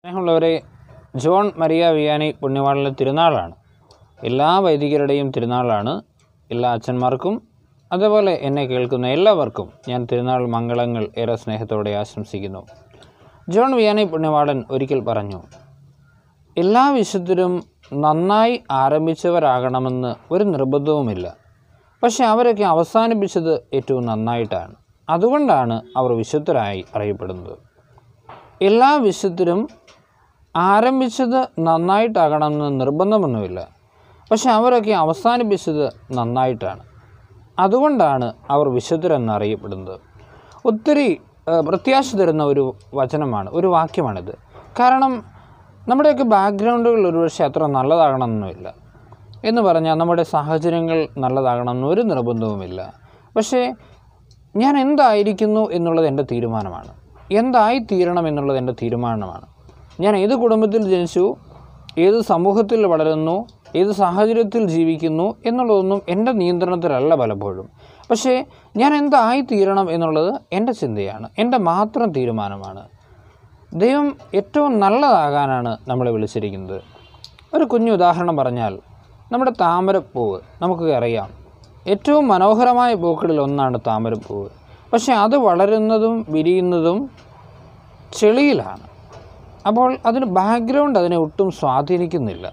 സ്നേഹമുള്ളവരെ John Maria Vianney പുണ്യവാളിലെ തിരുനാളാണ് എല്ലാ വൈദികരുടെയും തിരുനാളാണ് എല്ലാ അച്ഛന്മാർക്കും അതുപോലെ എന്നെ കേൾക്കുന്ന എല്ലാവർക്കും ഞാൻ തിരുനാൾ മംഗളങ്ങൾ ഏറെ സ്നേഹത്തോടെ ആശംസിക്കുന്നു ജോൺ വിയാനി പുണ്യവാളൻ ഒരിക്കൽ പറഞ്ഞു എല്ലാ വിശുദ്ധരും നന്നായി ആരംഭിച്ചവരാകണമെന്ന് ഒരു നിർബന്ധവുമില്ല പക്ഷെ അവരൊക്കെ അവസാനിപ്പിച്ചത് ഏറ്റവും നന്നായിട്ടാണ് അതുകൊണ്ടാണ് അവർ വിശുദ്ധരായി അറിയപ്പെടുന്നത് എല്ലാ വിശുദ്ധരും ആരംഭിച്ചത് നന്നായിട്ടാകണമെന്ന് നിർബന്ധമൊന്നുമില്ല പക്ഷെ അവരൊക്കെ അവസാനിപ്പിച്ചത് നന്നായിട്ടാണ് അതുകൊണ്ടാണ് അവർ വിശുദ്ധരെന്നറിയപ്പെടുന്നത് ഒത്തിരി ഏഹ്, പ്രത്യാശ തരുന്ന ഒരു വചനമാണ് ഒരു വാക്യമാണിത് കാരണം നമ്മുടെയൊക്കെ ബാക്ക്ഗ്രൗണ്ടുകൾ ഒരുപക്ഷെ അത്ര നല്ലതാകണമെന്നില്ല എന്ന് പറഞ്ഞാൽ നമ്മുടെ സാഹചര്യങ്ങൾ നല്ലതാകണമെന്ന് ഒരു നിർബന്ധവുമില്ല പക്ഷേ ഞാൻ എന്തായിരിക്കുന്നു എന്നുള്ളത് എൻ്റെ തീരുമാനമാണ് എന്തായി തീരണം എന്നുള്ളത് എൻ്റെ തീരുമാനമാണ് ഞാൻ ഏത് കുടുംബത്തിൽ ജനിച്ചു ഏത് സമൂഹത്തിൽ വളരുന്നു ഏത് സാഹചര്യത്തിൽ ജീവിക്കുന്നു എന്നുള്ളതൊന്നും എൻ്റെ നിയന്ത്രണത്തിലല്ല പലപ്പോഴും പക്ഷേ ഞാൻ എന്തായി തീരണം എന്നുള്ളത് എൻ്റെ ചിന്തയാണ് എൻ്റെ മാത്രം തീരുമാനമാണ് ദൈവം ഏറ്റവും നല്ലതാകാനാണ് നമ്മളെ വിളിച്ചിരിക്കുന്നത് ഒരു കുഞ്ഞു ഉദാഹരണം പറഞ്ഞാൽ നമ്മുടെ താമരപ്പൂവ് നമുക്ക് അറിയാം ഏറ്റവും മനോഹരമായ പൂക്കളിൽ ഒന്നാണ് താമരപ്പൂവ് പക്ഷേ അത് വളരുന്നതും വിരിയുന്നതും ചെളിയിലാണ് അപ്പോൾ അതിന് ബാക്ക്ഗ്രൗണ്ട് അതിനെ ഒട്ടും സ്വാധീനിക്കുന്നില്ല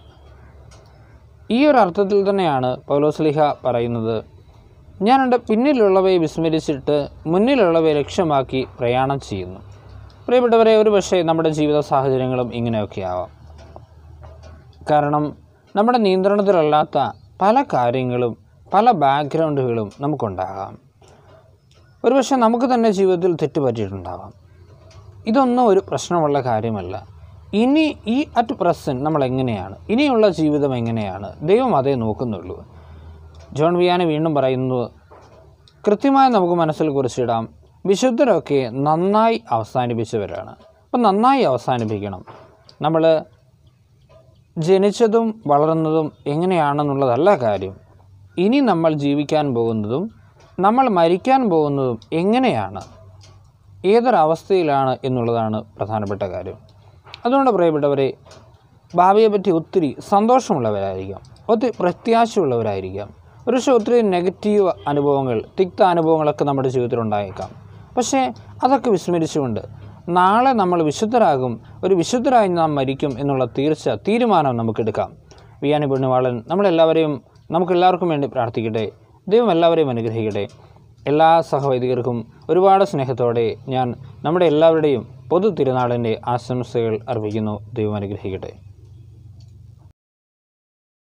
ഈ ഒരു അർത്ഥത്തിൽ തന്നെയാണ് പൗലോസ്ലിഹ പറയുന്നത് ഞാൻ എൻ്റെ പിന്നിലുള്ളവയെ വിസ്മരിച്ചിട്ട് മുന്നിലുള്ളവയെ ലക്ഷ്യമാക്കി പ്രയാണം ചെയ്യുന്നു പ്രിയപ്പെട്ടവരെ ഒരു പക്ഷേ നമ്മുടെ ജീവിത സാഹചര്യങ്ങളും ഇങ്ങനെയൊക്കെ ആവാം കാരണം നമ്മുടെ നിയന്ത്രണത്തിലല്ലാത്ത പല കാര്യങ്ങളും പല ബാക്ക്ഗ്രൗണ്ടുകളും നമുക്കുണ്ടാകാം ഒരുപക്ഷെ നമുക്ക് തന്നെ ജീവിതത്തിൽ തെറ്റുപറ്റിയിട്ടുണ്ടാവാം ഇതൊന്നും ഒരു പ്രശ്നമുള്ള കാര്യമല്ല ഇനി ഈ അറ്റ് പ്രസൻറ്റ് നമ്മൾ എങ്ങനെയാണ് ഇനിയുള്ള ജീവിതം എങ്ങനെയാണ് ദൈവം അതേ നോക്കുന്നുള്ളൂ ജോൺ വിയാനി വീണ്ടും പറയുന്നു കൃത്യമായി നമുക്ക് മനസ്സിൽ കുറിച്ചിടാം വിശുദ്ധരൊക്കെ നന്നായി അവസാനിപ്പിച്ചവരാണ് അപ്പം നന്നായി അവസാനിപ്പിക്കണം നമ്മൾ ജനിച്ചതും വളർന്നതും എങ്ങനെയാണെന്നുള്ളതല്ല കാര്യം ഇനി നമ്മൾ ജീവിക്കാൻ പോകുന്നതും നമ്മൾ മരിക്കാൻ പോകുന്നതും എങ്ങനെയാണ് ഏതൊരവസ്ഥയിലാണ് എന്നുള്ളതാണ് പ്രധാനപ്പെട്ട കാര്യം അതുകൊണ്ട് പ്രിയപ്പെട്ടവരെ ഭാവിയെപ്പറ്റി ഒത്തിരി സന്തോഷമുള്ളവരായിരിക്കാം ഒത്തിരി പ്രത്യാശയുള്ളവരായിരിക്കാം ഒരുപക്ഷെ ഒത്തിരി നെഗറ്റീവ് അനുഭവങ്ങൾ തിക്ത അനുഭവങ്ങളൊക്കെ നമ്മുടെ ജീവിതത്തിൽ ഉണ്ടായേക്കാം പക്ഷേ അതൊക്കെ വിസ്മരിച്ചുകൊണ്ട് നാളെ നമ്മൾ വിശുദ്ധരാകും ഒരു വിശുദ്ധരായി നാം മരിക്കും എന്നുള്ള തീർച്ച തീരുമാനം നമുക്കെടുക്കാം വിയാനി പുണ്യവാളൻ നമ്മളെല്ലാവരെയും നമുക്കെല്ലാവർക്കും വേണ്ടി പ്രാർത്ഥിക്കട്ടെ ദൈവം എല്ലാവരെയും അനുഗ്രഹിക്കട്ടെ എല്ലാ സഹവൈദികർക്കും ഒരുപാട് സ്നേഹത്തോടെ ഞാൻ നമ്മുടെ എല്ലാവരുടെയും പൊതു തിരുനാളിൻ്റെ ആശംസകൾ അർപ്പിക്കുന്നു ദൈവം അനുഗ്രഹിക്കട്ടെ